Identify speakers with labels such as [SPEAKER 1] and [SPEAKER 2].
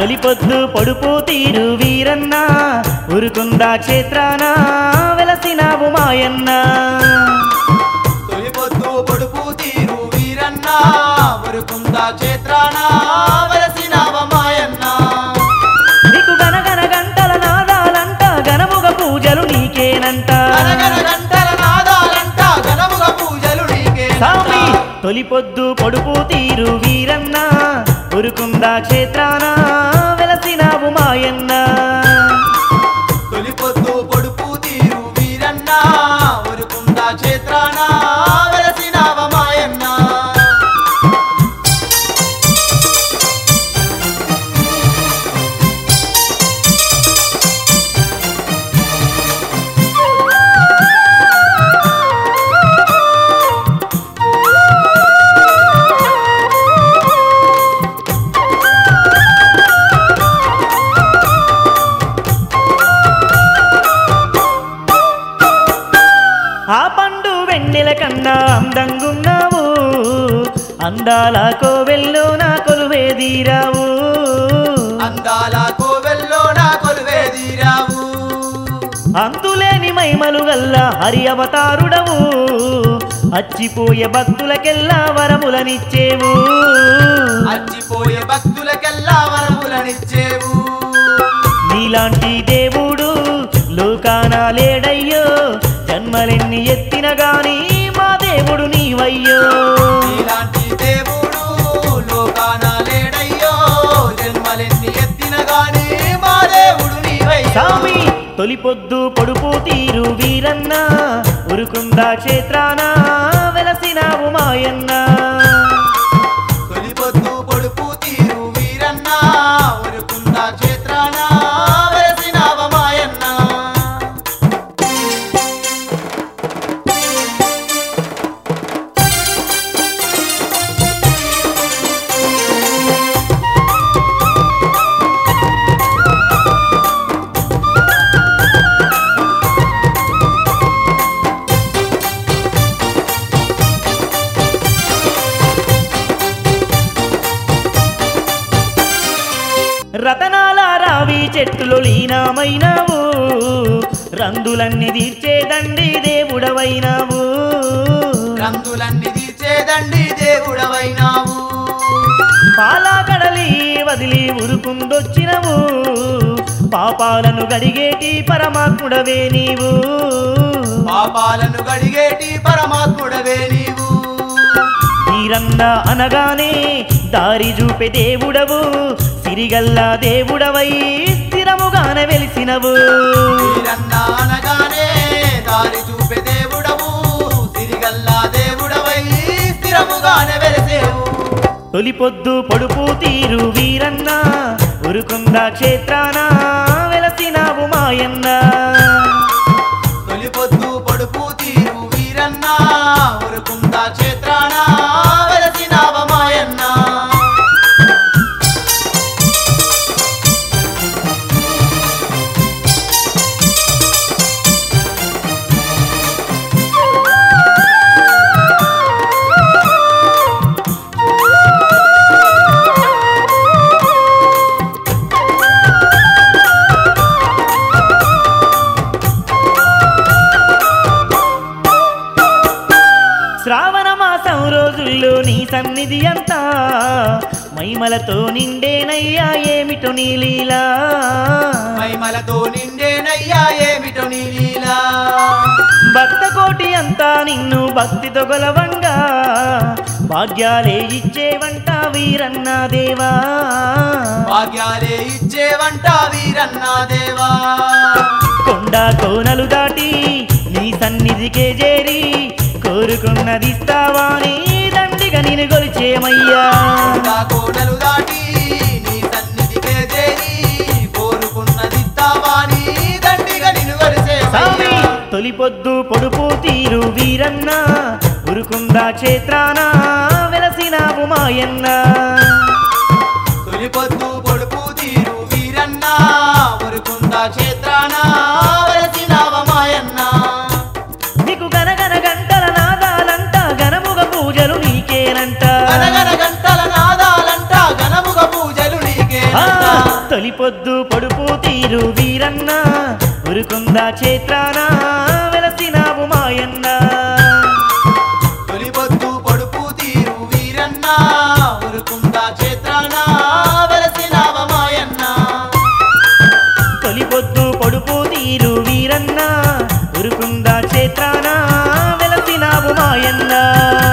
[SPEAKER 1] తొలిపొద్దు పొడుపు తీరు వీరన్న ఉరుకుందా క్షేత్రాన వెలసినావు మాయన్న
[SPEAKER 2] తొలిపొద్దు పొడుపు తీరు వీరన్న ఉరుకుంద క్షేత్రాన వలసినవ మాయన్న
[SPEAKER 1] నీకు గనగన గంటల నాదాలంట గనముగ పూజలు నీకేనంట
[SPEAKER 2] గనగన గంటల నాదాలంట గనముగ పూజలు నీకే
[SPEAKER 1] స్వామి తొలిపొద్దు పొడుపు తీరు వీరన్న ఉరుకుందా క్షేత్రాన వెలసినావు మాయన్న
[SPEAKER 2] తొలిపొద్దు పొడుపు తీరు వీరన్న ఉరుకుంద క్షేత్రాన వలసినవ మాయన్న
[SPEAKER 1] ఆ పండు వెన్నెల కన్నా అందంగున్నావు అందాల కోవెల్లో నా కొలువేదీరావు
[SPEAKER 2] అందాల కోవెల్లో నా కొలువేదీరావు
[SPEAKER 1] అంతులేని మైమలు గల్ల హరి అవతారుడవు అచ్చిపోయే భక్తులకెల్లా వరములనిచ్చేవు
[SPEAKER 2] అచ్చిపోయే భక్తులకెల్లా వరములనిచ్చేవు
[SPEAKER 1] నీలాంటి దేవుడు లోకాన లేడయ్యో జన్మలెన్ని ఎత్తిన గాని మా దేవుడు నీవయ్యో
[SPEAKER 2] ఇలాంటి దేవుడు లోకాన లేడయ్యో జన్మలెన్ని ఎత్తిన గాని మా దేవుడు నీవయ్యో
[SPEAKER 1] స్వామి తొలిపొద్దు పొడుపు తీరు వీరన్న ఉరుకుందా క్షేత్రాన వెలసినావు మాయన్న
[SPEAKER 2] తొలిపొద్దు పొడుపు తీరు వీరన్న ఉరుకుంద క్షేత్రాన వెలసినవ మాయన్న
[SPEAKER 1] రతనాల రావి చెట్టులో లీనమైనావు రందులన్నీ తీర్చేదండి దేవుడవైనావు
[SPEAKER 2] రంగులన్నీ తీర్చేదండి దేవుడవైనావు
[SPEAKER 1] పాలాకడలి వదిలి ఉరుకుందొచ్చినవు పాపాలను గడిగేటి పరమాత్ముడవే నీవు
[SPEAKER 2] పాపాలను గడిగేటి పరమాత్ముడవే నీవు
[SPEAKER 1] వీరన్న అనగానే దారి చూపే దేవుడవు సిరిగల్లా దేవుడవై స్థిరముగానే వెలిసినవు
[SPEAKER 2] వీరన్న అనగానే దారి చూపే దేవుడవు సిరిగల్లా దేవుడవై స్థిరముగానే వెలిసేవు
[SPEAKER 1] తొలిపొద్దు పొడుపు తీరు వీరన్న ఉరుకుందా క్షేత్రాన వెలసినావు మాయన్న
[SPEAKER 2] తొలిపొద్దు పొడుపు తీరు వీరన్న ఉరుకుంద క్షేత్రాన వెలసినవ మాయన్న
[SPEAKER 1] శ్రావణ మాసం రోజుల్లో నీ సన్నిధి అంతా మైమలతో నిండేనయ్యా ఏమిటో నీ లీలా
[SPEAKER 2] మైమలతో నిండేనయ్యా ఏమిటో నీ లీలా
[SPEAKER 1] భక్త కోటి అంతా నిన్ను భక్తితో గొలవంగా భాగ్యాలే ఇచ్చేవంట వీరన్న దేవా
[SPEAKER 2] భాగ్యాలే ఇచ్చేవంట వీరన్న దేవా
[SPEAKER 1] కొండ కోనలు దాటి నీ సన్నిధికే చేరి కోరుకున్నది ఇస్తావా నీ దండిగా నేను గొలిచేమయ్యా
[SPEAKER 2] నా కోడలు దాటి నీ సన్నిధికే చేరి కోరుకున్నది తావాని దండిగా నిన్ను
[SPEAKER 1] స్వామి
[SPEAKER 2] వరిసే
[SPEAKER 1] తొలిపొద్దు పొడుపు తీరు వీరన్న ఉరుకుందా క్షేత్రాన వెలసినావు మాయన్న
[SPEAKER 2] తొలిపొద్దు పొడుపు తీరు వీరన్న ఉరుకుంద క్షేత్రాన వెలసినవ మాయన్న
[SPEAKER 1] నీకు గనగన గంటల నాదాలంట గనముగ పూజలు నీకేనంట
[SPEAKER 2] గనగన గంటల నాదాలంట గనముగ పూజలు నీకే
[SPEAKER 1] ఆ, పొద్దు పొడుపు తీరు వీరన్న ఉరుకుందా క్షేత్రాన వెలసినావు మాయన్న
[SPEAKER 2] తొలి పొద్దు పొడుపు తీరు వీరన్న ఉరుకుంద క్షేత్రాన వెలసినావ మాయన్న
[SPEAKER 1] తొలి పొద్దు పొడుపు తీరు వీరన్న ఉరుకుందా క్షేత్రాన వెలసినావు మాయన్న